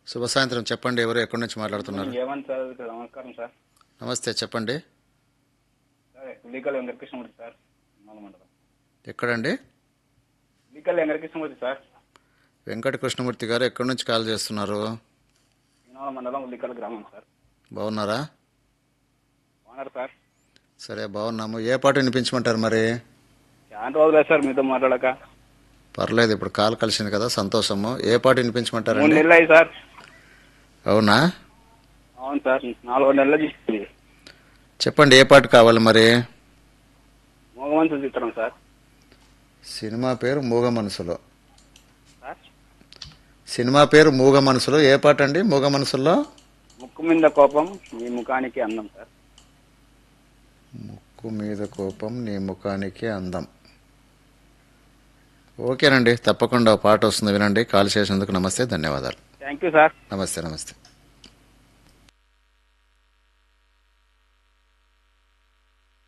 శుభ సాయంత్రం చెప్పండి ఎవరు ఎక్కడి నుంచి మాట్లాడుతున్నారు ఏమని సార్ నమస్కారం సార్ నమస్తే చెప్పండి సార్ లీగల్ వెంకటకృష్ణమూర్తి సార్ మామూలు మండలం ఎక్కడండి లీగల్ వెంకటకృష్ణమూర్తి సార్ వెంకట కృష్ణమూర్తి గారు ఎక్కడి నుంచి కాల్ చేస్తున్నారు ఇనోల మండలం లీగల్ గ్రామం సార్ బాగున్నారా బాగున్నారు సార్ సరే బాగున్నాము ఏ పాట వినిపించమంటారు మరి చాలా రోజులే సార్ మీతో మాట్లాడక పర్లేదు ఇప్పుడు కాల్ కలిసింది కదా సంతోషము ఏ పాట మూడు వినిపించమంటారండి నెలలు అయ్యి సార్ అవునా అవును సార్ నాలుగు నెలలు తీసుకుంది చెప్పండి ఏ పాట కావాలి మరి మోగమంచు చిత్రం సార్ సినిమా పేరు మూగ మనసులో సార్ సినిమా పేరు మూగ మనసులో ఏ పాట అండి మూగ మనసులో ముక్కు మీద కోపం మీ ముఖానికి అందం సార్ ముక్కు మీద కోపం నీ ముఖానికి అందం ఓకేనండి తప్పకుండా ఓ పాట వస్తుంది వినండి కాల్ చేసినందుకు నమస్తే ధన్యవాదాలు థ్యాంక్ యూ సార్ నమస్తే నమస్తే